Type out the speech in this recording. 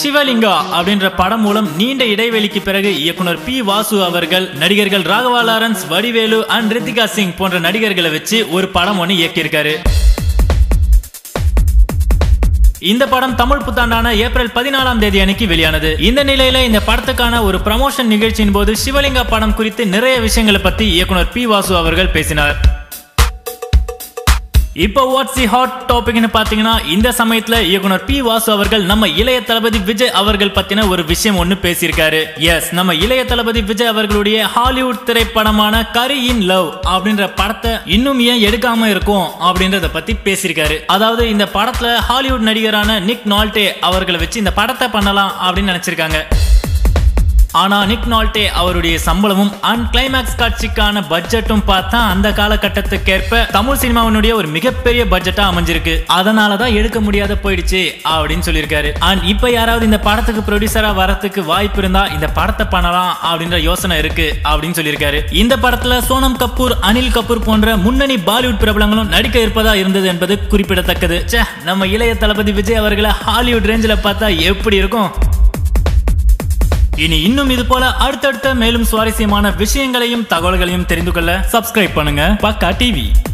சிவலிங்கா அப்படின்ற படம் மூலம் நீண்ட இடைவெளிக்கு பிறகு இயக்குனர் பி வாசு அவர்கள் நடிகர்கள் ராகவா லாரன்ஸ் வடிவேலு அண்ட் ரித்திகா சிங் போன்ற நடிகர்களை வச்சு ஒரு படம் ஒன்று இயக்கியிருக்காரு இந்த படம் தமிழ் புத்தாண்டான ஏப்ரல் பதினாலாம் தேதி அன்னைக்கு வெளியானது இந்த நிலையில இந்த படத்துக்கான ஒரு ப்ரமோஷன் நிகழ்ச்சியின் போது சிவலிங்கா படம் குறித்து நிறைய விஷயங்களை பத்தி இயக்குனர் பி வாசு அவர்கள் பேசினார் இப்போ வாட்ஸ் தி ஹாட் டாபிக்னு பாத்தீங்கன்னா இந்த சமயத்துல இயக்குனர் பி வாசு அவர்கள் நம்ம இளைய தளபதி விஜய் அவர்கள் பத்தின ஒரு விஷயம் ஒன்னு பேசியிருக்காரு எஸ் நம்ம இளைய தளபதி விஜய் அவர்களுடைய ஹாலிவுட் திரைப்படமான கரி இன் லவ் அப்படின்ற படத்தை இன்னும் ஏன் எடுக்காம இருக்கும் அப்படின்றத பத்தி பேசியிருக்காரு அதாவது இந்த படத்துல ஹாலிவுட் நடிகரான நிக் நால்டே அவர்களை வச்சு இந்த படத்தை பண்ணலாம் அப்படின்னு நினைச்சிருக்காங்க ஆனா நிக் நால்டே அவருடைய சம்பளமும் அண்ட் கிளைமேக்ஸ் காட்சிக்கான பட்ஜெட்டும் பார்த்தா அந்த காலகட்டத்துக்கேற்ப தமிழ் சினிமாவினுடைய ஒரு மிகப்பெரிய பட்ஜெட்டா அமைஞ்சிருக்கு அதனாலதான் எடுக்க முடியாத போயிடுச்சு அப்படின்னு சொல்லியிருக்காரு அண்ட் இப்ப யாராவது இந்த படத்துக்கு ப்ரொடியூசரா வரதுக்கு வாய்ப்பு இருந்தா இந்த படத்தை பண்ணலாம் அப்படின்ற யோசனை இருக்கு அப்படின்னு சொல்லியிருக்காரு இந்த படத்துல சோனம் கபூர் அனில் கபூர் போன்ற முன்னணி பாலிவுட் பிரபலங்களும் நடிக்க இருப்பதா இருந்தது என்பது குறிப்பிடத்தக்கது ச்சே நம்ம இளைய தளபதி விஜய் அவர்களை ஹாலிவுட் ரேஞ்சில் பார்த்தா எப்படி இருக்கும் இனி இன்னும் இது போல அடுத்தடுத்த மேலும் சுவாரஸ்யமான விஷயங்களையும் தகவல்களையும் தெரிந்து கொள்ள சப்ஸ்கிரைப் பண்ணுங்க பக்கா டிவி